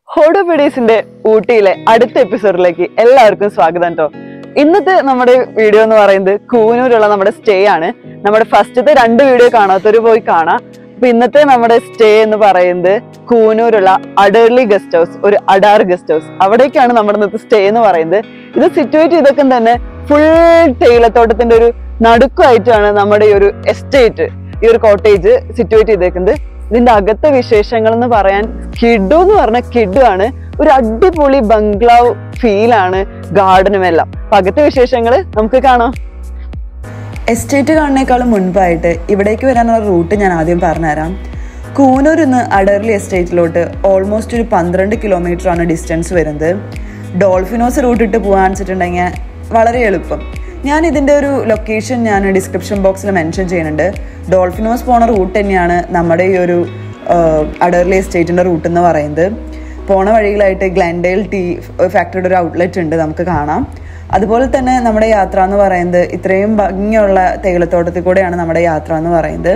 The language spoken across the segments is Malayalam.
ഹോഡോപെഡീസിന്റെ ഊട്ടിയിലെ അടുത്ത എപ്പിസോഡിലേക്ക് എല്ലാവർക്കും സ്വാഗതം കേട്ടോ ഇന്നത്തെ നമ്മുടെ വീഡിയോ എന്ന് പറയുന്നത് കൂനൂരുള്ള നമ്മുടെ സ്റ്റേ ആണ് നമ്മുടെ ഫസ്റ്റത്തെ രണ്ട് വീഡിയോ കാണാത്തവര് പോയി കാണാം അപ്പൊ ഇന്നത്തെ നമ്മുടെ സ്റ്റേ എന്ന് പറയുന്നത് കൂനൂരുള്ള അഡേർലി ഗസ്റ്റ് ഹൗസ് ഒരു അഡാർ ഗസ്റ്റ് ഹൗസ് അവിടേക്കാണ് നമ്മുടെ ഇന്നത്തെ സ്റ്റേ എന്ന് പറയുന്നത് ഇത് സിറ്റുവേറ്റ് ചെയ്തൊക്കെ തന്നെ ഫുൾ തേയിലത്തോട്ടത്തിന്റെ ഒരു നടുക്കുമായിട്ടാണ് നമ്മുടെ ഈ ഒരു എസ്റ്റേറ്റ് ഈ ഒരു കോട്ടേജ് സിറ്റുവേറ്റ് ചെയ്തേക്കുന്നത് ഇതിന്റെ അകത്തെ വിശേഷങ്ങൾ എന്ന് പറയാൻ കിഡു എന്ന് പറഞ്ഞ കിഡു ആണ് ഒരു അടിപൊളി ബംഗ്ലാവ് ഫീലാണ് ഗാർഡനും എല്ലാം അപ്പൊ അകത്തെ വിശേഷങ്ങൾ നമുക്ക് കാണാം എസ്റ്റേറ്റ് കാണുന്നേക്കാളും മുൻപായിട്ട് ഇവിടേക്ക് വരാനുള്ള റൂട്ട് ഞാൻ ആദ്യം പറഞ്ഞുതരാം കൂനൂരിൽ നിന്ന് അഡർലി എസ്റ്റേറ്റിലോട്ട് ഓൾമോസ്റ്റ് ഒരു പന്ത്രണ്ട് കിലോമീറ്റർ ആണ് ഡിസ്റ്റൻസ് വരുന്നത് ഡോൾഫിനോസ് റൂട്ട് ഇട്ട് പോകാൻ വെച്ചിട്ടുണ്ടെങ്കിൽ വളരെ എളുപ്പം ഞാൻ ഇതിൻ്റെ ഒരു ലൊക്കേഷൻ ഞാൻ ഡിസ്ക്രിപ്ഷൻ ബോക്സിൽ മെൻഷൻ ചെയ്യുന്നുണ്ട് ഡോൾഫിനോസ് പോണ റൂട്ട് തന്നെയാണ് നമ്മുടെ ഈ ഒരു അഡർലി എസ്റ്റേറ്റിൻ്റെ റൂട്ട് എന്ന് പറയുന്നത് പോണ വഴിയിലായിട്ട് ഗ്ലാൻഡേൽ ടീ ഫാക്ടറിയുടെ ഒരു ഔട്ട്ലെറ്റ് ഉണ്ട് നമുക്ക് കാണാം അതുപോലെ തന്നെ നമ്മുടെ യാത്ര എന്ന് പറയുന്നത് ഇത്രയും ഭംഗിയുള്ള തേയിലത്തോട്ടത്തിൽ കൂടെയാണ് നമ്മുടെ യാത്ര എന്ന് പറയുന്നത്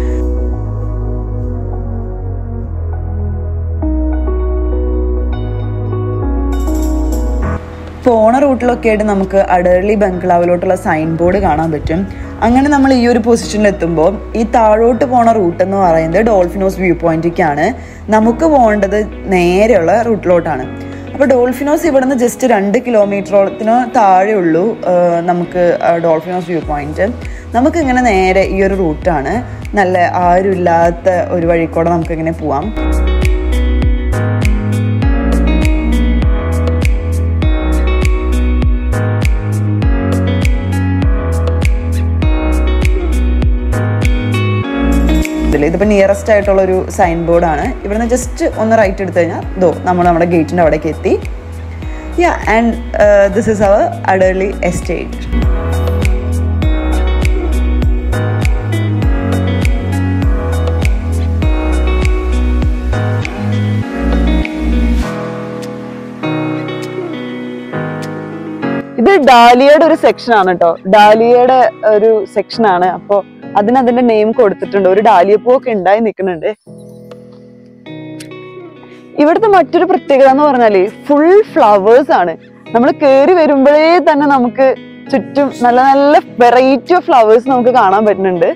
പോണ റൂട്ടിലൊക്കെ ആയിട്ട് നമുക്ക് അഡേർലി ബംഗ്ലാവിലോട്ടുള്ള സൈൻ ബോർഡ് കാണാൻ പറ്റും അങ്ങനെ നമ്മൾ ഈ ഒരു പൊസിഷനിൽ എത്തുമ്പോൾ ഈ താഴോട്ട് പോണ റൂട്ട് എന്ന് പറയുന്നത് ഡോൾഫിനോസ് വ്യൂ പോയിന്റിലേക്കാണ് നമുക്ക് പോകേണ്ടത് നേരെയുള്ള റൂട്ടിലോട്ടാണ് അപ്പോൾ ഡോൾഫിനോസ് ഇവിടുന്ന് ജസ്റ്റ് രണ്ട് കിലോമീറ്ററോളത്തിന് താഴെ ഉള്ളൂ ആ, നമുക്ക് ആ ഡോൾഫിനോസ് വ്യൂ പോയിന്റ് നമുക്ക് ഇങ്ങനെ നേരെ ഈ ഒരു റൂട്ടാണ് നല്ല ആരുമില്ലാത്ത ഒരു വഴി കൂടെ നമുക്ക് ഇങ്ങനെ പോവാം ഇതിൽ ഇതിപ്പോൾ നിയറസ്റ്റ് ആയിട്ടുള്ള ഒരു സൈൻ ബോർഡാണ് ഇവിടുന്ന് ജസ്റ്റ് ഒന്ന് റൈറ്റ് എടുത്തു കഴിഞ്ഞാൽ ദോ നമ്മൾ നമ്മുടെ ഗേറ്റിൻ്റെ അവിടേക്ക് എത്തി yeah and this is our Adderley estate ഇത് ഡാലിയയുടെ ഒരു സെക്ഷൻ ആണ് കേട്ടോ ഡാലിയയുടെ ഒരു സെക്ഷൻ ആണ് അപ്പൊ അതിന് അതിന്റെ നെയിം കൊടുത്തിട്ടുണ്ട് ഒരു ഡാലിയ പൂവൊക്കെ ഉണ്ടായി നിൽക്കുന്നുണ്ട് ഇവിടുത്തെ മറ്റൊരു പ്രത്യേകത എന്ന് പറഞ്ഞാല് ഫുൾ ഫ്ലവേഴ്സ് ആണ് നമ്മൾ കേറി വരുമ്പോഴേ തന്നെ നമുക്ക് ചുറ്റും നല്ല നല്ല വെറൈറ്റി ഓഫ് ഫ്ലവേഴ്സ് നമുക്ക് കാണാൻ പറ്റുന്നുണ്ട്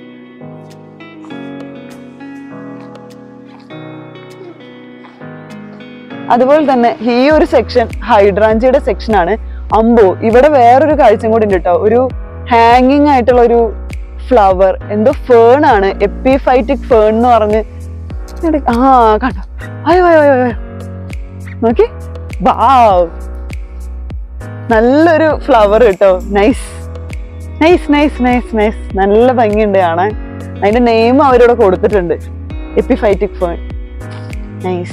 അതുപോലെ തന്നെ ഈ ഒരു സെക്ഷൻ ഹൈഡ്രാഞ്ചിയുടെ സെക്ഷൻ ആണ് അമ്പോ ഇവിടെ വേറൊരു കാഴ്ചയും കൂടി ഉണ്ട് കേട്ടോ ഒരു ഹാങ്ങിങ് ആയിട്ടുള്ള ഒരു ഫ്ലവർ എന്തോ ഫേൺ ആണ് എപ്പിഫൈറ്റിക് ഫേൺ എന്ന് പറഞ്ഞ് ഇങ്ങട് ആ കണ്ടോ അയ്യോ അയ്യോ അയ്യോ അയ്യോ നോക്കി വാവ് നല്ലൊരു ഫ്ലവർ കേട്ടോ nice nice nice nice nice നല്ല ഭംഗിയുണ്ട് കാണാൻ അതിന്റെ നെയിം അവരോട് കൊടുത്തിട്ടുണ്ട് എപ്പിഫൈറ്റിക് ഫേൺ നൈസ്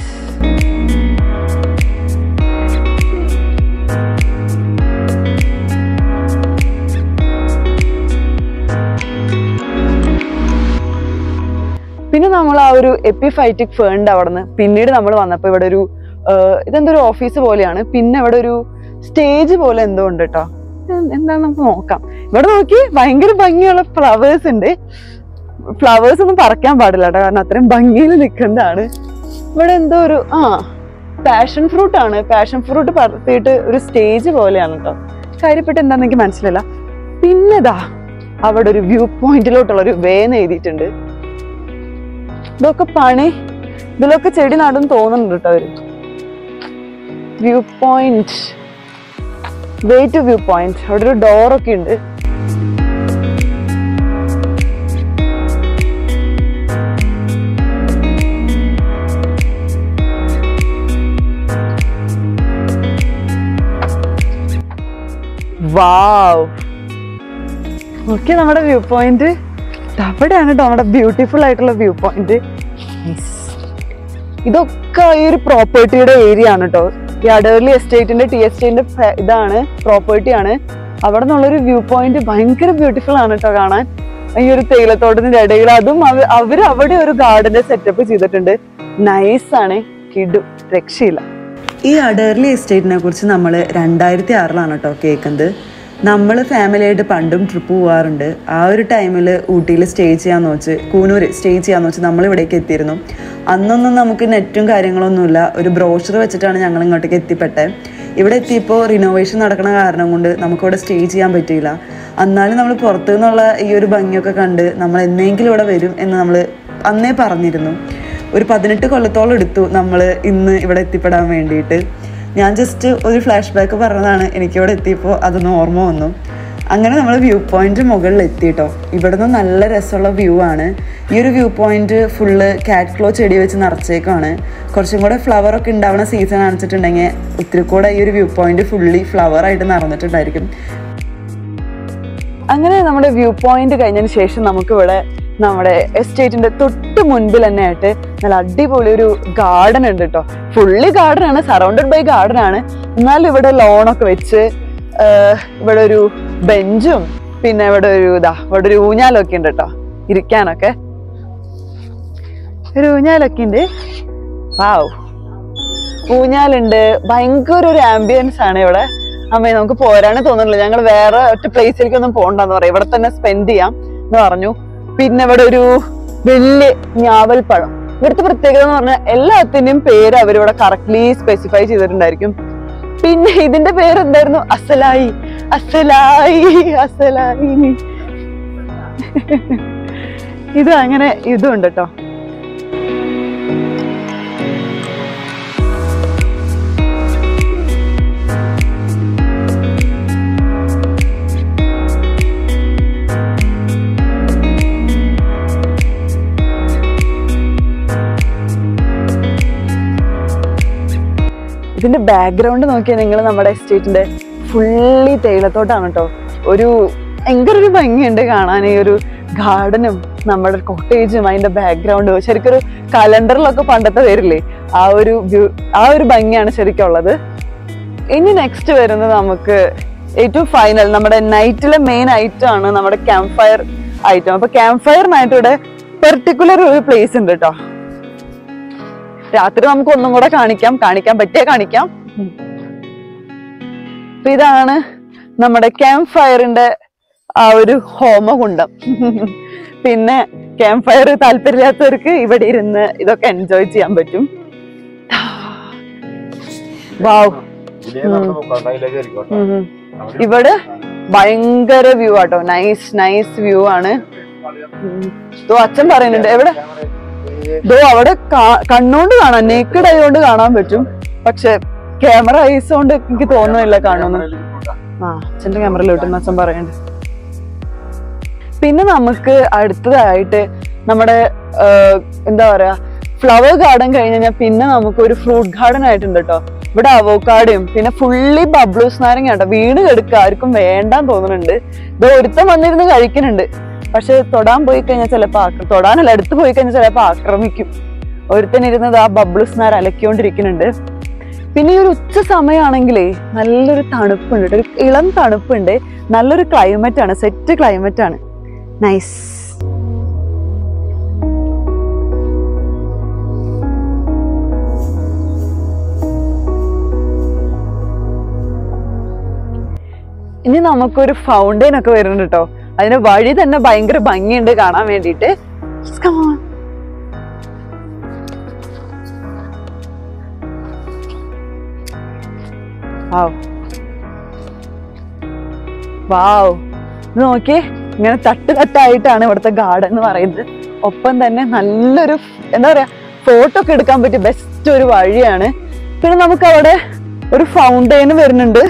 പിന്നെ നമ്മൾ ആ ഒരു എപ്പിഫൈറ്റിക് ഫേണിന്റെ അവിടെ നിന്ന് പിന്നീട് നമ്മൾ വന്നപ്പോൾ ഇവിടെ ഒരു ആഹ് ഇതെന്തോ ഒരു ഓഫീസ് പോലെയാണ് പിന്നെ ഇവിടെ ഒരു സ്റ്റേജ് പോലെ എന്തോ ഉണ്ട് കേട്ടോ എന്താണെന്ന് നമുക്ക് നോക്കാം ഇവിടെ നോക്കി ഭയങ്കര ഭംഗിയുള്ള ഫ്ലവേഴ്സ് ഉണ്ട് ഫ്ലവേഴ്സ് ഒന്നും പറിക്കാൻ പാടില്ല കേട്ടോ കാരണം അത്രയും ഭംഗിയിൽ നിൽക്കുന്നതാണ് ഇവിടെ എന്തോ ഒരു ആ പാഷൻ ഫ്രൂട്ട് ആണ് പാഷൻ ഫ്രൂട്ട് പറത്തിയിട്ട് ഒരു സ്റ്റേജ് പോലെയാണ് കേട്ടോ കാര്യപ്പെട്ട് എന്താന്ന് എനിക്ക് മനസ്സിലായില്ല പിന്നെതാ അവിടെ ഒരു വ്യൂ പോയിന്റിലോട്ടുള്ള ഒരു വേന്ന് എഴുതിയിട്ടുണ്ട് ഇതൊക്കെ പണി ഇതിലൊക്കെ ചെടി നടും തോന്നുന്നുണ്ട് കേട്ടോ അവര് view point way to view point അവിടെ ഒരു ഡോറൊക്കെ ഉണ്ട് വാവ് ഓക്കെ നമ്മുടെ വ്യൂ പോയിന്റ് അവിടെയാണ് കേട്ടോ നമ്മുടെ ബ്യൂട്ടിഫുൾ ആയിട്ടുള്ള വ്യൂ പോയിന്റ് ഇതൊക്കെ ഈ ഒരു പ്രോപ്പർട്ടിയുടെ ഏരിയ ആണ് കേട്ടോ ഈ അഡേർലി എസ്റ്റേറ്റിന്റെ ടി എസ്റ്റേറ്റിന്റെ ഇതാണ് പ്രോപ്പർട്ടി ആണ് അവിടെ നിന്നുള്ളൊരു വ്യൂ പോയിന്റ് ഭയങ്കര ബ്യൂട്ടിഫുൾ ആണ് കേട്ടോ കാണാൻ ഈ ഒരു തേയിലത്തോട്ടത്തിന്റെ ഇടയിൽ അതും അവ- അവര് അവിടെ ഒരു ഗാർഡന്റെ സെറ്റപ്പ് ചെയ്തിട്ടുണ്ട് നൈസ് ആണ് കിടു രക്ഷയില്ല ഈ അഡേർലി എസ്റ്റേറ്റിനെ കുറിച്ച് നമ്മൾ രണ്ടായിരത്തി ആറിലാണ് കേട്ടോ കേൾക്കുന്നത് നമ്മൾ ഫാമിലിയായിട്ട് പണ്ടും ട്രിപ്പ് പോകാറുണ്ട് ആ ഒരു ടൈമിൽ ഊട്ടിയിൽ സ്റ്റേ ചെയ്യാന്ന് വെച്ച് കൂനൂർ സ്റ്റേ ചെയ്യാന്ന് വെച്ച് നമ്മൾ ഇവിടേക്ക് എത്തിയിരുന്നു അന്നൊന്നും നമുക്ക് നെറ്റും കാര്യങ്ങളൊന്നുമില്ല ഒരു ബ്രോഷർ വെച്ചിട്ടാണ് ഞങ്ങൾ ഇങ്ങോട്ടേക്ക് എത്തിപ്പെട്ടത് ഇവിടെ എത്തിയപ്പോൾ റിനോവേഷൻ നടക്കുന്ന കാരണം കൊണ്ട് നമുക്കിവിടെ സ്റ്റേ ചെയ്യാൻ പറ്റിയില്ല എന്നാലും നമ്മൾ പുറത്തു നിന്നുള്ള ഈ ഒരു ഭംഗിയൊക്കെ കണ്ട് നമ്മൾ എന്നെങ്കിലും ഇവിടെ വരും എന്ന് നമ്മൾ അന്നേ പറഞ്ഞിരുന്നു ഒരു പതിനെട്ട് കൊല്ലത്തോളം എടുത്തു നമ്മൾ ഇന്ന് ഇവിടെ എത്തിപ്പെടാൻ വേണ്ടിയിട്ട് ഞാൻ ജസ്റ്റ് ഒരു ഫ്ലാഷ് ബാക്ക് പറഞ്ഞതാണ് എനിക്കിവിടെ എത്തിയപ്പോൾ അതൊന്ന് ഓർമ്മ വന്നു അങ്ങനെ നമ്മൾ വ്യൂ പോയിന്റ് മുകളിൽ എത്തിയിട്ടോ ഇവിടുന്ന് നല്ല രസമുള്ള വ്യൂ ആണ് ഈ ഒരു വ്യൂ പോയിന്റ് ഫുള്ള് കാറ്റ് ക്ലോ ചെടി വെച്ച് നിറച്ചേക്കാണ് കുറച്ചും കൂടെ ഫ്ലവർ ഒക്കെ ഉണ്ടാവുന്ന സീസൺ കാണിച്ചിട്ടുണ്ടെങ്കിൽ ഒത്തിരി കൂടെ ഈ ഒരു വ്യൂ പോയിന്റ് ഫുള്ളി ഫ്ലവർ ആയിട്ട് നിറഞ്ഞിട്ടുണ്ടായിരിക്കും അങ്ങനെ നമ്മുടെ വ്യൂ പോയിന്റ് കഴിഞ്ഞതിന് ശേഷം നമുക്ക് ഇവിടെ നമ്മുടെ എസ്റ്റേറ്റിന്റെ തൊട്ട് മുൻപിൽ തന്നെ ആയിട്ട് നല്ല അടിപൊളി ഒരു ഗാർഡൻ ഉണ്ട് കേട്ടോ ഫുള്ളി ഗാർഡൻ ആണ് സറൗണ്ടഡ് ബൈ ഗാർഡൻ ആണ് എന്നാലും ഇവിടെ ലോണൊക്കെ വെച്ച് ആഹ്, ഇവിടെ ഒരു ബെഞ്ചും പിന്നെ ഇവിടെ ഒരു ഇതാ ഇവിടെ ഒരു ഊഞ്ഞാലൊക്കെ ഉണ്ട് കേട്ടോ ഇരിക്കാനൊക്കെ ഒരു ഊഞ്ഞാലൊക്കെ ഉണ്ട് വാവ് ഊഞ്ഞാലുണ്ട് ഭയങ്കര ഒരു ആംബിയൻസ് ആണ് ഇവിടെ അമ്മേ നമുക്ക് പോരാണ് തോന്നുന്നില്ല ഞങ്ങൾ വേറെ ഒറ്റ പ്ലേസിലേക്കൊന്നും പോകണ്ടെന്ന് പറയാം ഇവിടെ തന്നെ സ്പെൻഡ് ചെയ്യാം എന്ന് പറഞ്ഞു പിന്നെ ഇവിടെ ഒരു വലിയ ഞാവൽപ്പഴം ഇവിടുത്തെ പ്രത്യേകത എന്ന് പറഞ്ഞാൽ എല്ലാത്തിന്റെയും പേര് അവരിവിടെ കറക്റ്റ്ലി സ്പെസിഫൈ ചെയ്തിട്ടുണ്ടായിരിക്കും പിന്നെ ഇതിന്റെ പേര് എന്തായിരുന്നു അസലായി അസലായി അസലായി ഇത് അങ്ങനെ ഇതും ഉണ്ട് കേട്ടോ ഇതിന്റെ ബാക്ക്ഗ്രൗണ്ട് നോക്കിയാൽ നിങ്ങൾ നമ്മുടെ എസ്റ്റേറ്റിന്റെ ഫുള്ളി തേയിലത്തോട്ടാണ് കേട്ടോ ഒരു ഭയങ്കര ഒരു ഭംഗിയുണ്ട് കാണാൻ ഈ ഒരു ഗാർഡനും നമ്മുടെ കോട്ടേജും അതിന്റെ ബാക്ക്ഗ്രൗണ്ടും ശരിക്കും ഒരു കലണ്ടറിലൊക്കെ പണ്ടത്തെ വരില്ലേ ആ ഒരു വ്യൂ ആ ഒരു ഭംഗിയാണ് ശരിക്കും ഉള്ളത് ഇനി നെക്സ്റ്റ് വരുന്നത് നമുക്ക് ഏറ്റവും ഫൈനൽ നമ്മുടെ നൈറ്റിലെ മെയിൻ ഐറ്റം ആണ് നമ്മുടെ ക്യാമ്പ് ഫയർ ഐറ്റം അപ്പൊ ക്യാമ്പ് ഫയറിനായിട്ട് ഇവിടെ പെർട്ടിക്കുലർ ഒരു പ്ലേസ് ഉണ്ട് കേട്ടോ രാത്രി നമുക്ക് ഒന്നും കൂടെ കാണിക്കാം കാണിക്കാൻ പറ്റിയ കാണിക്കാം അപ്പൊ ഇതാണ് നമ്മുടെ ക്യാമ്പ് ഫയറിന്റെ ആ ഒരു ഹോമകുണ്ടം പിന്നെ ക്യാമ്പ് ഫയർ താല്പര്യമില്ലാത്തവർക്ക് ഇവിടെ ഇരുന്ന് ഇതൊക്കെ എൻജോയ് ചെയ്യാൻ പറ്റും വാവ് ഇതേ നടന്ന് നോക്കാം അതിലേക്ക് കയറിക്കോട്ടെ ഉം. ഇവിടെ ഭയങ്കര വ്യൂ ആട്ടോ നൈസ് നൈസ് വ്യൂ ആണ് ഉം. ദോ അച്ഛൻ പറയുന്നുണ്ട് എവിടെ ദോ അവിടെ കാ- കണ്ണോണ്ട് കാണാം നേക്കഡ് ആയതുകൊണ്ട് കാണാൻ പറ്റും പക്ഷെ ക്യാമറ ഐസ് കൊണ്ട് എനിക്ക് തോന്നുന്നില്ല കാണുന്നു ആ അച്ഛന്റെ ക്യാമറയിൽ കിട്ടുന്ന അച്ഛൻ പറയുന്നുണ്ട് പിന്നെ നമുക്ക് അടുത്തതായിട്ട് നമ്മുടെ ആ, എന്താ പറയാ ഫ്ലവർ ഗാർഡൻ കഴിഞ്ഞ് കഴിഞ്ഞാൽ പിന്നെ നമുക്ക് ഒരു ഫ്രൂട്ട് ഗാർഡൻ ആയിട്ടുണ്ട് കേട്ടോ ഇവിടെ അവോക്കാടയും പിന്നെ ഫുള്ളി ബബ്ലൂസ് നാരങ്ങ കേട്ടോ വീണ് കെടുക്കുക ആർക്കും വേണ്ടാന്ന് തോന്നുന്നുണ്ട് ഇത് ഒരുത്തം വന്നിരുന്ന് കഴിക്കുന്നുണ്ട് പക്ഷെ തൊടാൻ പോയി കഴിഞ്ഞാൽ ചിലപ്പോൾ ആക്ര തൊടാനല്ല അടുത്ത് പോയി കഴിഞ്ഞാൽ ചിലപ്പോൾ ആക്രമിക്കും ഒരുത്തൻ ഇരുന്നത് ആ ബബ്ലൂസ് നാർ അലക്കിക്കൊണ്ടിരിക്കുന്നുണ്ട് പിന്നെ ഈ ഒരു ഉച്ച സമയമാണെങ്കിലേ നല്ലൊരു തണുപ്പുണ്ട് കേട്ടോ. ഒരു ഇളം തണുപ്പുണ്ട് നല്ലൊരു ക്ലൈമറ്റ് ആണ് സെറ്റ് ക്ലൈമറ്റ് ആണ് നൈസ് ഇനി നമുക്കൊരു ഫൗണ്ടെയിൻ ഒക്കെ വരുന്നുണ്ട് കേട്ടോ അതിന് വഴി തന്നെ ഭയങ്കര ഭംഗിയുണ്ട് കാണാൻ വേണ്ടിയിട്ട് Just come on. Wow. വാവ് ഇത് നോക്കിയേ ഇങ്ങനെ തട്ട് തട്ടായിട്ടാണ് ഇവിടുത്തെ ഗാർഡൻ എന്ന് പറയുന്നത് ഒപ്പം തന്നെ നല്ലൊരു എന്താ പറയാ ഫോട്ടോ ഒക്കെ എടുക്കാൻ പറ്റിയ ബെസ്റ്റ് ഒരു വഴിയാണ് പിന്നെ നമുക്ക് അവിടെ ഒരു ഫൗണ്ടെയിൻ വരുന്നുണ്ട്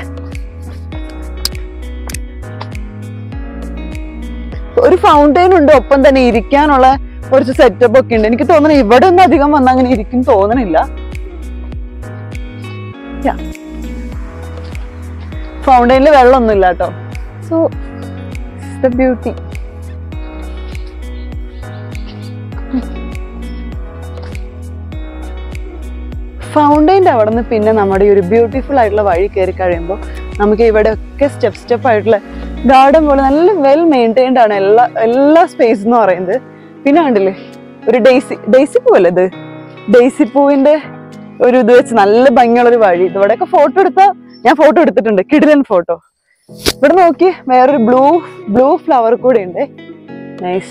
ഒരു ഫൗണ്ടെയിൻ ഉണ്ട് ഒപ്പം തന്നെ ഇരിക്കാനുള്ള കുറച്ച് സെറ്റപ്പ് ഒക്കെ ഉണ്ട് എനിക്ക് തോന്നുന്നു ഇവിടെ ഒന്നും അധികം വന്ന് അങ്ങനെ ഇരിക്കും തോന്നണില്ല ഫൗണ്ടെയിനിൽ വെള്ളമൊന്നും ഇല്ല കേട്ടോ സോ ദ ബ്യൂട്ടി ഫൗണ്ടെയിൻ്റെ അവിടെ നിന്ന് പിന്നെ നമ്മുടെ ഈ ഒരു ബ്യൂട്ടിഫുൾ ആയിട്ടുള്ള വഴി കയറി കഴിയുമ്പോൾ നമുക്ക് ഇവിടെ ഒക്കെ സ്റ്റെപ്പ് സ്റ്റെപ്പ് ആയിട്ടുള്ള ഗാർഡൻ പോലെ നല്ല വെൽ മെയിൻറ്റൈൻഡ് ആണ് എല്ലാ എല്ലാ സ്പേസ് എന്ന് പറയുന്നത് പിന്നെ കണ്ടില്ലേ ഒരു ഡെയ്സി ഡെയ്സി പൂവല്ലേ ഇത് ഡെയ്സി പൂവിന്റെ ഒരു ഇത് വെച്ച് നല്ല ഭംഗിയുള്ള ഒരു വഴി ഇവിടെയൊക്കെ ഫോട്ടോ എടുത്താൽ ഞാൻ ഫോട്ടോ എടുത്തിട്ടുണ്ട് കിടിലൻ ഫോട്ടോ ഇവിടെ നോക്കി വേറൊരു ബ്ലൂ ബ്ലൂ ഫ്ലവർ കൂടെ ഉണ്ട് നൈസ്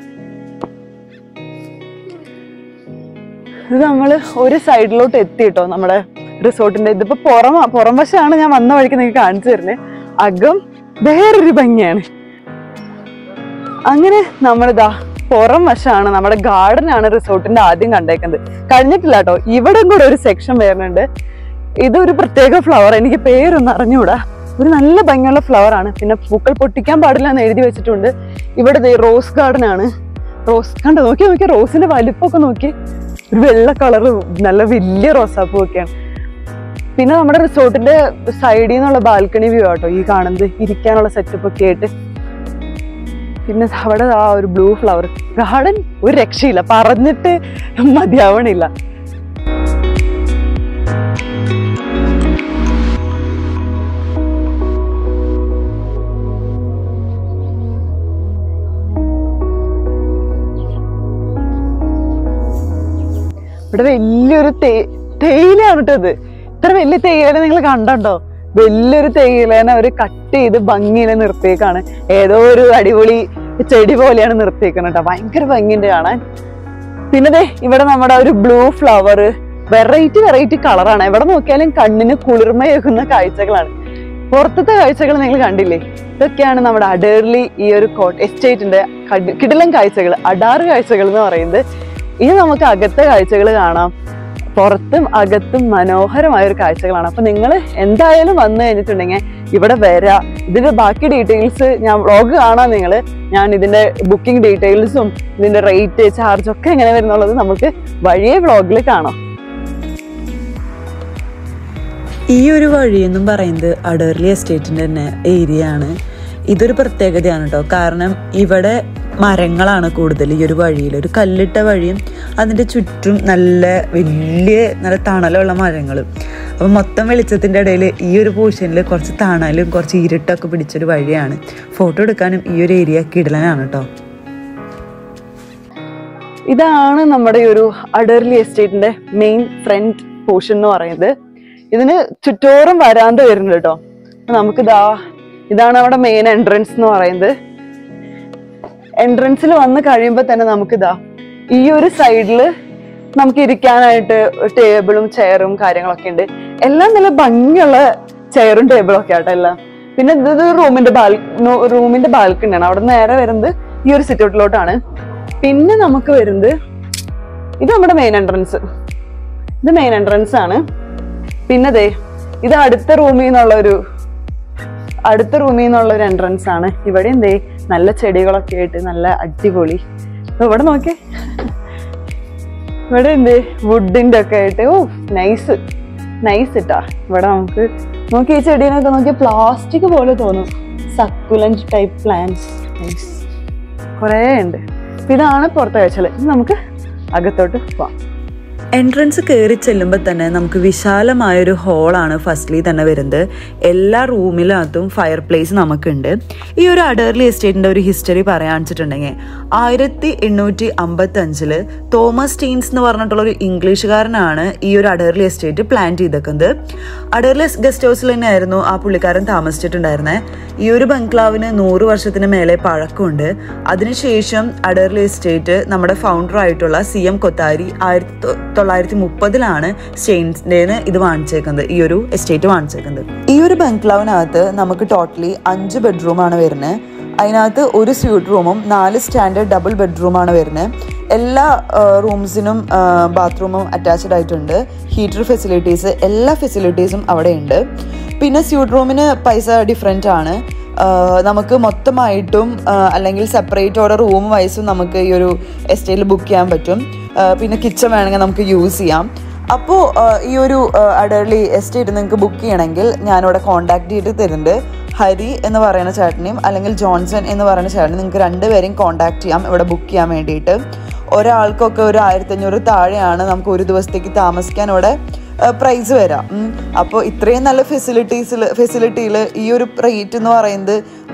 ഇത് നമ്മള് ഒരു സൈഡിലോട്ട് എത്തി കേട്ടോ നമ്മുടെ റിസോർട്ടിന്റെ ഇതിപ്പോ പുറം പുറം വശമാണ് ഞാൻ വന്ന വഴിക്ക് നിങ്ങൾക്ക് കാണിച്ചു തരുന്നത് അകം വേറൊരു ഭംഗിയാണ് അങ്ങനെ നമ്മളിതാ പുറം വശമാണ് നമ്മുടെ ഗാർഡൻ ആണ് റിസോർട്ടിന്റെ ആദ്യം കണ്ടേക്കുന്നത് കഴിഞ്ഞിട്ടില്ല കേട്ടോ ഇവിടെ കൂടെ ഒരു സെക്ഷൻ വരുന്നുണ്ട് ഇതൊരു പ്രത്യേക ഫ്ലവർ എനിക്ക് പേരൊന്നും അറിഞ്ഞുകൂടാ ഒരു നല്ല ഭംഗിയുള്ള ഫ്ലവർ ആണ് പിന്നെ പൂക്കൾ പൊട്ടിക്കാൻ പാടില്ല എന്ന് എഴുതി വെച്ചിട്ടുണ്ട് ഇവിടെ ദേ റോസ് ഗാർഡൻ ആണ് റോസ് കണ്ടോ നോക്കി നോക്കി റോസിന്റെ വലിപ്പമൊക്കെ നോക്കി ഒരു വെള്ള കളറ് നല്ല വലിയ റോസാപ്പൂ ഒക്കെയാണ് പിന്നെ നമ്മുടെ റിസോർട്ടിന്റെ സൈഡിൽ നിന്നുള്ള ബാൽക്കണി വ്യൂ ആട്ടോ ഈ കാണുന്നത് ഇരിക്കാനുള്ള സെറ്റപ്പ് ഒക്കെ ആയിട്ട് പിന്നെ അവിടെ ആ ഒരു ബ്ലൂ ഫ്ലവർ ഗാർഡൻ ഒരു രക്ഷയില്ല പറഞ്ഞിട്ട് മതിയാവണില്ല ഇവിടെ വലിയൊരു തേ തേയിലയാണ് കേട്ടോ ഇത് ഇത്ര വലിയ തേയില നിങ്ങൾ കണ്ടോ വലിയൊരു തേയിലേനെ ഒരു കട്ട് ചെയ്ത് ഭംഗിയില് നിർത്തിയേക്കാണ് ഏതോ ഒരു അടിപൊളി ചെടി പോലെയാണ് നിർത്തിയേക്കുന്നത് കേട്ടോ ഭയങ്കര ഭംഗിയുണ്ട് കാണാൻ പിന്നെ ദേ ഇവിടെ നമ്മുടെ ഒരു ബ്ലൂ ഫ്ലവർ വെറൈറ്റി വെറൈറ്റി കളറാണ് എവിടെ നോക്കിയാലും കണ്ണിന് കുളിർമയേകുന്ന കാഴ്ചകളാണ് പുറത്തത്തെ കാഴ്ചകൾ നിങ്ങൾ കണ്ടില്ലേ ഇതൊക്കെയാണ് നമ്മുടെ അഡേർലി ഈ ഒരു കോട്ട് എസ്റ്റേറ്റിന്റെ കിടിലൻ കാഴ്ചകൾ അഡാറ് കാഴ്ചകൾ എന്ന് പറയുന്നത് ഇനി നമുക്ക് അകത്തെ കാഴ്ചകൾ കാണാം പുറത്തും അകത്തും മനോഹരമായ ഒരു കാഴ്ചകളാണ് അപ്പൊ നിങ്ങൾ എന്തായാലും വന്നു കഴിഞ്ഞിട്ടുണ്ടെങ്കിൽ ഇവിടെ വരാ ഇതിന്റെ ബാക്കി ഡീറ്റെയിൽസ് ഞാൻ വ്ളോഗ് കാണാം നിങ്ങൾ ഞാൻ ഇതിന്റെ ബുക്കിംഗ് ഡീറ്റെയിൽസും ഇതിന്റെ റേറ്റ് ചാർജ് ഒക്കെ എങ്ങനെ വരുന്നുള്ളത് നമുക്ക് വഴിയെ വ്ളോഗിൽ കാണാം ഈ ഒരു വഴി എന്നും പറയുന്നത് അഡേർലി എസ്റ്റേറ്റിൻ്റെ തന്നെ ഏരിയ ആണ് ഇതൊരു പ്രത്യേകതയാണ് കേട്ടോ കാരണം ഇവിടെ മരങ്ങളാണ് കൂടുതൽ ഈ ഒരു വഴിയിൽ ഒരു കല്ലിട്ട വഴിയും അതിൻ്റെ ചുറ്റും നല്ല വലിയ നല്ല തണലുള്ള മരങ്ങൾ അപ്പം മൊത്തം വെളിച്ചത്തിൻ്റെ ഇടയിൽ ഈ ഒരു പോർഷനിൽ കുറച്ച് തണലും കുറച്ച് ഇരുട്ടൊക്കെ പിടിച്ചൊരു വഴിയാണ് ഫോട്ടോ എടുക്കാനും ഈ ഒരു ഏരിയ കിടലനാണ് കേട്ടോ ഇതാണ് നമ്മുടെ ഈ ഒരു അഡർലി എസ്റ്റേറ്റിന്റെ മെയിൻ ഫ്രണ്ട് പോർഷൻ എന്ന് പറയുന്നത് ഇതിന് ചുറ്റോറും വരാന്ത വരുന്നുണ്ട് കേട്ടോ അപ്പൊ നമുക്കിതാ ഇതാണ് നമ്മുടെ മെയിൻ എൻട്രൻസ് എന്ന് പറയുന്നത് എൻട്രൻസിൽ വന്ന് കഴിയുമ്പോൾ തന്നെ നമുക്കിതാ ഈ ഒരു സൈഡില് നമുക്ക് ഇരിക്കാനായിട്ട് ടേബിളും ചെയറും കാര്യങ്ങളൊക്കെ ഉണ്ട് എല്ലാം നല്ല ഭംഗിയുള്ള ചെയറും ടേബിളും ഒക്കെ ആട്ടോ എല്ലാം പിന്നെ ഇത് റൂമിന്റെ ബാൽ റൂമിന്റെ ബാൽക്കണിയാണ് അവിടെ നേരെ വരുന്നത് ഈ ഒരു സിറ്റൗട്ടിലോട്ടാണ് പിന്നെ നമുക്ക് വരുന്നത് ഇത് നമ്മുടെ മെയിൻ എൻട്രൻസ് ഇത് മെയിൻ എൻട്രൻസ് ആണ് പിന്നെ ദേ ഇത് അടുത്ത റൂമിൽ നിന്നുള്ള ഒരു അടുത്ത റൂമിൽ നിന്നുള്ള ഒരു എൻട്രൻസ് ആണ് ഇവിടെ എന്തേ നല്ല ചെടികളൊക്കെ ആയിട്ട് നല്ല അടിപൊളി ദേ ഇവിടെ നോക്കേ ഇവിടെ എന്ത് വുഡിന്റെ ഒക്കെ ആയിട്ട് ഓ നൈസ് നൈസ് ഇട്ടാ ഇവിടെ നമുക്ക് നോക്കി ഈ ചെടീനൊക്കെ നോക്കി പ്ലാസ്റ്റിക് പോലെ തോന്നും സക്കുലൻറ്റ് ടൈപ്പ് പ്ലാന്റ്സ് നൈസ് കുറേ ഉണ്ട് അപ്പൊ ഇതാണ് പുറത്തെ കാഴ്ചകൾ ഇനി നമുക്ക് അകത്തോട്ട് പോവാം എൻട്രൻസ് കയറി ചെല്ലുമ്പോൾ തന്നെ നമുക്ക് വിശാലമായൊരു ഹോളാണ് ഫസ്റ്റ്ലി തന്നെ വരുന്നത് എല്ലാ റൂമിനകത്തും ഫയർ പ്ലേസ് നമുക്കുണ്ട് ഈ ഒരു അഡേർലി എസ്റ്റേറ്റിൻ്റെ ഒരു ഹിസ്റ്ററി പറയാൻ വെച്ചിട്ടുണ്ടെങ്കിൽ ആയിരത്തി എണ്ണൂറ്റി അമ്പത്തി അഞ്ചില് തോമസ് ടീൻസ് എന്ന് പറഞ്ഞിട്ടുള്ള ഒരു ഇംഗ്ലീഷുകാരനാണ് ഈ ഒരു അഡേർലി എസ്റ്റേറ്റ് പ്ലാൻ ചെയ്തേക്കുന്നത് അഡേർലി ഗസ്റ്റ് ഹൗസിൽ തന്നെയായിരുന്നു ആ പുള്ളിക്കാരൻ താമസിച്ചിട്ടുണ്ടായിരുന്നത് ഈ ഒരു ബംഗ്ലാവിന് നൂറ് വർഷത്തിന് മേലെ പഴക്കമുണ്ട് അതിനുശേഷം അഡേർലി എസ്റ്റേറ്റ് നമ്മുടെ ഫൗണ്ടർ ആയിട്ടുള്ള സി എം കൊത്താരി ആയിരത്തി തൊള്ളായിരത്തി മുപ്പതിലാണ് സ്റ്റെയിൻസിൻ്റെന്ന് ഇത് വാങ്ങിച്ചേക്കുന്നത് ഈ ഒരു എസ്റ്റേറ്റ് വാങ്ങിച്ചേക്കുന്നത് ഈ ഒരു ബംഗ്ലാവിനകത്ത് നമുക്ക് ടോട്ടലി അഞ്ച് ബെഡ്റൂമാണ് വരുന്നത് അതിനകത്ത് ഒരു സ്യൂട്ട് റൂമും നാല് സ്റ്റാൻഡേർഡ് ഡബിൾ ബെഡ്റൂമാണ് വരുന്നത് എല്ലാ റൂംസിനും ബാത്റൂമും അറ്റാച്ച്ഡ് ആയിട്ടുണ്ട് ഹീറ്റർ ഫെസിലിറ്റീസ് എല്ലാ ഫെസിലിറ്റീസും അവിടെ ഉണ്ട് പിന്നെ സ്യൂട്ട് റൂമിന് പൈസ ഡിഫറെൻ്റ് ആണ് ആഹ് നമുക്ക് മൊത്തമായിട്ടും ആഹ് അല്ലെങ്കിൽ സെപ്പറേറ്റ് ഓരോ റൂം വൈസും നമുക്ക് ഈ ഒരു എസ്റ്റേറ്റിൽ ബുക്ക് ചെയ്യാൻ പറ്റും ആഹ് പിന്നെ കിച്ചൺ വേണമെങ്കിൽ നമുക്ക് യൂസ് ചെയ്യാം അപ്പോൾ ഈ ഒരു അഡേർലി എസ്റ്റേറ്റ് നിങ്ങൾക്ക് ബുക്ക് ചെയ്യണമെങ്കിൽ ഞാനിവിടെ കോൺടാക്ട് ചെയ്ത് തരുന്നുണ്ട് ഹരി എന്ന് പറയുന്ന ചേട്ടനെയും അല്ലെങ്കിൽ ജോൺസൺ എന്ന് പറയുന്ന ചേട്ടനെയും നിങ്ങൾക്ക് രണ്ടുപേരെയും കോൺടാക്ട് ചെയ്യാം ഇവിടെ ബുക്ക് ചെയ്യാൻ വേണ്ടിയിട്ട് ഒരാൾക്കൊക്കെ ഒരു ആയിരത്തഞ്ഞൂറ് താഴെയാണ് നമുക്ക് ഒരു ദിവസത്തേക്ക് താമസിക്കാൻ ഇവിടെ പ്രൈസ് വരാം അപ്പോൾ ഇത്രയും നല്ല ഫെസിലിറ്റീസിൽ ഫെസിലിറ്റിയിൽ ഈ ഒരു റേറ്റ് എന്ന് പറയുന്നത്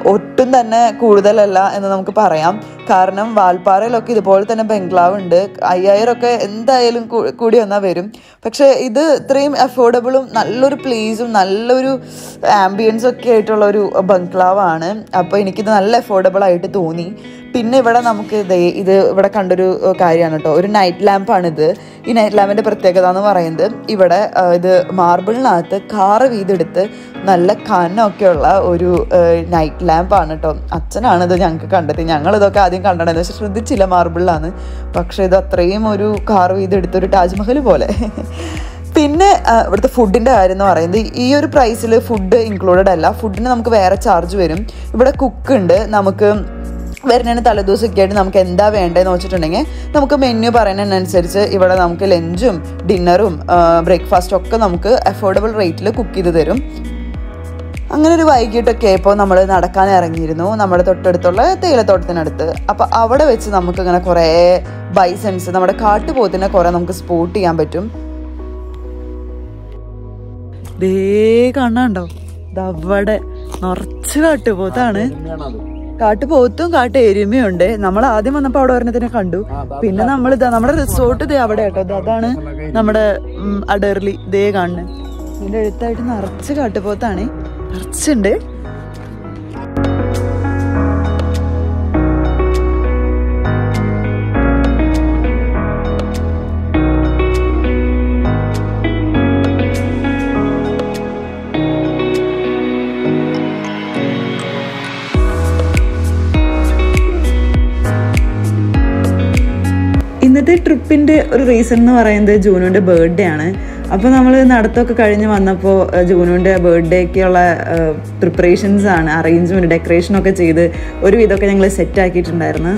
ഒട്ടും തന്നെ കൂടുതലല്ല എന്ന് നമുക്ക് പറയാം കാരണം വാൽപ്പാറയിലൊക്കെ ഇതുപോലെ തന്നെ ബംഗ്ലാവ് ഉണ്ട് അയ്യായിരം ഒക്കെ എന്തായാലും കൂ- കൂടി വന്നാൽ വരും പക്ഷെ ഇത് ഇത്രയും അഫോർഡബിളും നല്ലൊരു പ്ലേസും നല്ലൊരു ആംബിയൻസും ഒക്കെ ആയിട്ടുള്ള ഒരു ബംഗ്ലാവാണ് അപ്പോൾ എനിക്കിത് നല്ല അഫോർഡബിൾ ആയിട്ട് തോന്നി പിന്നെ ഇവിടെ നമുക്ക് ദേ ഇത് ഇവിടെ കണ്ടൊരു ഏഹ്, കാര്യമാണ് കേട്ടോ ഒരു നൈറ്റ് ലാമ്പാണിത് ഈ നൈറ്റ് ലാമ്പിൻ്റെ പ്രത്യേകത എന്ന് പറയുന്നത് ഇവിടെ ഏഹ്, ഇത് മാർബിളിനകത്ത് കാറ് വീതെടുത്ത് നല്ല കനമൊക്കെയുള്ള ഒരു നൈറ്റ് ലാമ്പാണ് കേട്ടോ അച്ഛനാണ് ഇത് ഞങ്ങൾക്ക് കണ്ടെത്തി ഞങ്ങൾ ഇതൊക്കെ ആദ്യം കണ്ടിട്ടുണ്ടെന്ന് പക്ഷെ ശ്രദ്ധിച്ചില്ല മാർബിളിലാണ് പക്ഷേ ഇത് അത്രയും ഒരു കാർ വീതെടുത്ത ഒരു താജ്മഹൽ പോലെ പിന്നെ ആ, ഇവിടുത്തെ ഫുഡിൻ്റെ കാര്യം എന്ന് പറയുന്നത് ഈ ഒരു പ്രൈസിൽ ഫുഡ് ഇൻക്ലൂഡഡ് അല്ല ഫുഡിന് നമുക്ക് വേറെ ചാർജ് വരും ഇവിടെ കുക്ക് ഉണ്ട് നമുക്ക് വരുന്നതിന് തലേദിവസമൊക്കെ ആയിട്ട് നമുക്ക് എന്താ വേണ്ടതെന്ന് വെച്ചിട്ടുണ്ടെങ്കിൽ നമുക്ക് മെനു പറയുന്നതിനനുസരിച്ച് ഇവിടെ നമുക്ക് ലഞ്ചും ഡിന്നറും ബ്രേക്ക്ഫാസ്റ്റും ഒക്കെ നമുക്ക് അഫോർഡബിൾ റേറ്റിൽ കുക്ക് ചെയ്ത് തരും അങ്ങനെ ഒരു വൈകിട്ടൊക്കെ ഇപ്പോൾ നമ്മൾ നടക്കാൻ ഇറങ്ങിയിരുന്നു നമ്മുടെ തൊട്ടടുത്തുള്ള തേയിലത്തോട്ടത്തിനടുത്ത് അപ്പോൾ അവിടെ വെച്ച് നമുക്ക് ഇങ്ങനെ കുറേ ബൈസൻസ് നമ്മുടെ കാട്ടുപോത്തിനെ കുറേ നമുക്ക് സ്പോട്ട് ചെയ്യാൻ പറ്റും ദേ കാണാണ്ടോ ഇതവിടെ നിറച്ച് കാട്ടുപോത്താണ് കാട്ടുപോത്തും കാട്ട് എരുമയും ഉണ്ട് നമ്മൾ ആദ്യം വന്നപ്പോ അവിടെ ഒരെണ്ണത്തിനെ കണ്ടു പിന്നെ നമ്മൾ ഇതാ നമ്മുടെ റിസോർട്ട് ഇതേ അവിടെ കേട്ടോ ഇത് അതാണ് നമ്മുടെ ഉം, അടർലി ഇതേ കാണുന്നത് ഇതിന്റെ അടുത്തായിട്ട് നിറച്ച് കാട്ടുപോത്താണ് നിറച്ചുണ്ട് ഇന്നത്തെ ട്രിപ്പിന്റെ ഒരു റീസൺ എന്ന് പറയുന്നത് ജൂനുവിന്റെ ബർത്ത്ഡേ ആണ് അപ്പോൾ നമ്മൾ നടത്തമൊക്കെ കഴിഞ്ഞ് വന്നപ്പോൾ ജൂനുവിന്റെ ബർത്ത്ഡേക്കുള്ള പ്രിപ്പറേഷൻസ് ആണ് അറേഞ്ച്മെന്റ് ഡെക്കറേഷൻ ഒക്കെ ചെയ്ത് ഒരു വിധമൊക്കെ ഞങ്ങൾ സെറ്റ് ആക്കിയിട്ടുണ്ടായിരുന്നു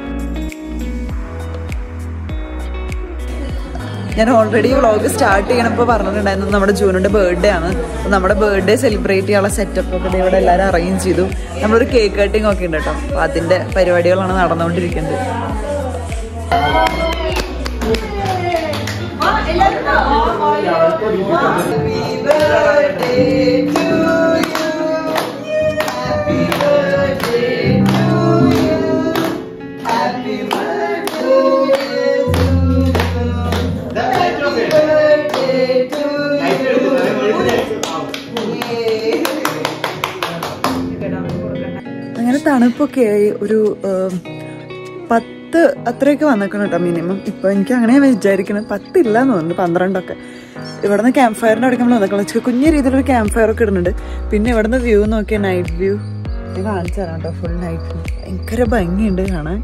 ഞാൻ ഓൾറെഡി വ്ളോഗ് സ്റ്റാർട്ട് ചെയ്യണപ്പോൾ പറഞ്ഞിട്ടുണ്ടായിരുന്നു നമ്മുടെ ജൂണിൻ്റെ ബർത്ത്ഡേ ആണ് അപ്പോൾ നമ്മുടെ ബർത്ത്ഡേ സെലിബ്രേറ്റ് ചെയ്യാനുള്ള സെറ്റപ്പ് ഒക്കെ ദേ ഇവിടെ എല്ലാവരും അറേഞ്ച് ചെയ്തു നമ്മളൊരു കേക്ക് കട്ടിംഗ് ഒക്കെ ഉണ്ട് കേട്ടോ അപ്പോൾ അതിൻ്റെ പരിപാടികളാണ് നടന്നുകൊണ്ടിരിക്കുന്നത് അങ്ങനെ തണുപ്പൊക്കെ ആയി ഒരു ഏം, പത്ത് അത്രയൊക്കെ വന്നേക്കണം കേട്ടോ മിനിമം ഇപ്പൊ എനിക്ക് അങ്ങനെ വിചാരിക്കണം പത്തില്ല എന്ന് തോന്നുന്നു പന്ത്രണ്ടൊക്കെ ഇവിടുന്ന് ക്യാമ്പ് ഫയറിന്റെ അടുക്ക നമ്മൾ വന്നേക്കണം കുഞ്ഞു രീതിയിലൊരു ക്യാമ്പ് ഫയർ ഒക്കെ ഇടുന്നുണ്ട് പിന്നെ ഇവിടുന്ന് വ്യൂ നോക്കിയ നൈറ്റ് വ്യൂ ഞാൻ കാണിച്ചു തരാം കേട്ടോ ഫുൾ നൈറ്റ് വ്യൂ ഭയങ്കര ഭംഗിയുണ്ട് കാണാൻ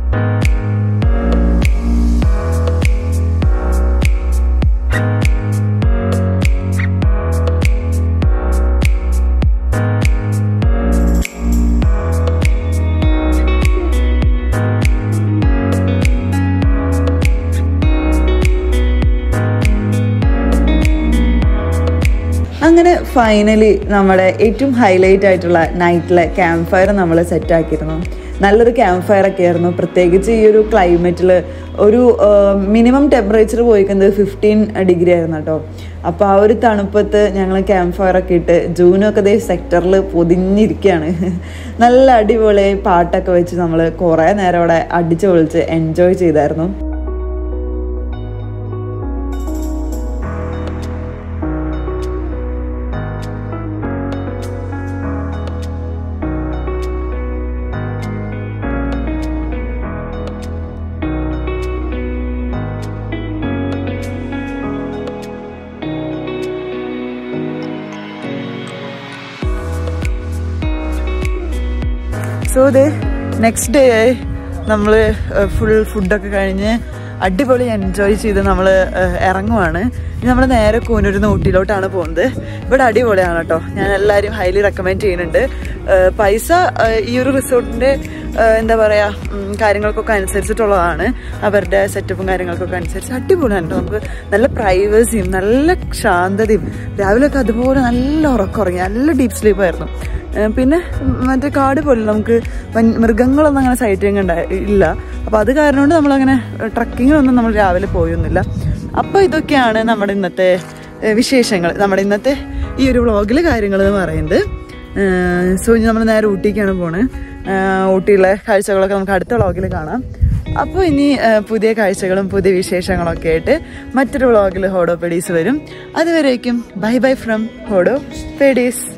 അങ്ങനെ ഫൈനലി നമ്മുടെ ഏറ്റവും ഹൈലൈറ്റ് ആയിട്ടുള്ള നൈറ്റിലെ ക്യാമ്പ് ഫയർ നമ്മൾ സെറ്റ് ആക്കിയിരുന്നു നല്ലൊരു ക്യാമ്പ് ഫയർ ഒക്കെ ആയിരുന്നു പ്രത്യേകിച്ച് ഈ ഒരു ക്ലൈമറ്റിൽ ഒരു മിനിമം ടെമ്പറേച്ചർ പോയിക്കുന്നത് ഫിഫ്റ്റീൻ ഡിഗ്രി ആയിരുന്നു കേട്ടോ അപ്പോൾ ആ ഒരു തണുപ്പത്ത് ഞങ്ങൾ ക്യാമ്പ് ഫയർ ഒക്കെ ഇട്ട് ജൂനൊക്കെ ദേ സെക്ടറിൽ പൊതിഞ്ഞിരിക്കുകയാണ് നല്ല അടിപൊളിയായി പാട്ടൊക്കെ വെച്ച് നമ്മൾ കുറേ നേരം അവിടെ അടിച്ചു പൊളിച്ച് എൻജോയ് ചെയ്തായിരുന്നു സോ ദേ നെക്സ്റ്റ് ഡേ നമ്മൾ ഫുൾ ഫുഡൊക്കെ കഴിഞ്ഞ് അടിപൊളി എൻജോയ് ചെയ്ത് നമ്മൾ ഇറങ്ങുവാണ് ഇനി നമ്മൾ നേരെ കൂനൂരിന്ന് ഊട്ടിയിലോട്ടാണ് പോകുന്നത് ഇവിടെ അടിപൊളിയാണ് കേട്ടോ ഞാൻ എല്ലാവരും ഹൈലി റെക്കമെൻഡ് ചെയ്യുന്നുണ്ട് ഏഹ് പൈസ ഏഹ് ഈ ഒരു റിസോർട്ടിൻ്റെ എന്താ പറയുക ഉം, കാര്യങ്ങൾക്കൊക്കെ അനുസരിച്ചിട്ടുള്ളതാണ് അവരുടെ സെറ്റപ്പും കാര്യങ്ങൾക്കൊക്കെ അനുസരിച്ച് അടിപൊളിയാണ് കേട്ടോ നമുക്ക് നല്ല പ്രൈവസിയും നല്ല ശാന്തതയും രാവിലെയൊക്കെ അതുപോലെ നല്ല ഉറക്കമുറങ്ങി നല്ല ഡീപ്പ് സ്ലീപ്പായിരുന്നു ഏഹ് പിന്നെ മറ്റേ കാട് പോലെ നമുക്ക് വൻ- മൃഗങ്ങളൊന്നും അങ്ങനെ സൈറ്റിങ് ഉണ്ടായി ഇല്ല അപ്പോൾ അത് കാരണം കൊണ്ട് നമ്മളങ്ങനെ ട്രക്കിങ്ങിനൊന്നും നമ്മൾ രാവിലെ പോയൊന്നുമില്ല അപ്പോൾ ഇതൊക്കെയാണ് നമ്മുടെ ഇന്നത്തെ ഏഹ് വിശേഷങ്ങൾ നമ്മുടെ ഇന്നത്തെ ഈ ഒരു വ്ളോഗിലെ കാര്യങ്ങൾ എന്ന് പറയുന്നത് സോ ഇനി നമ്മൾ നേരെ ഊട്ടിക്കാണ് പോണത് ആഹ് ഊട്ടിയിലെ കാഴ്ചകളൊക്കെ നമുക്ക് അടുത്ത വ്ളോഗിൽ കാണാം അപ്പോൾ ഇനി ആഹ് പുതിയ കാഴ്ചകളും പുതിയ വിശേഷങ്ങളൊക്കെ ആയിട്ട് മറ്റൊരു വ്ളോഗിൽ ഹോഡോ പെഡീസ് വരും അതുവരേക്കും ബൈ ബൈ ഫ്രം ഹോഡോ പെഡീസ്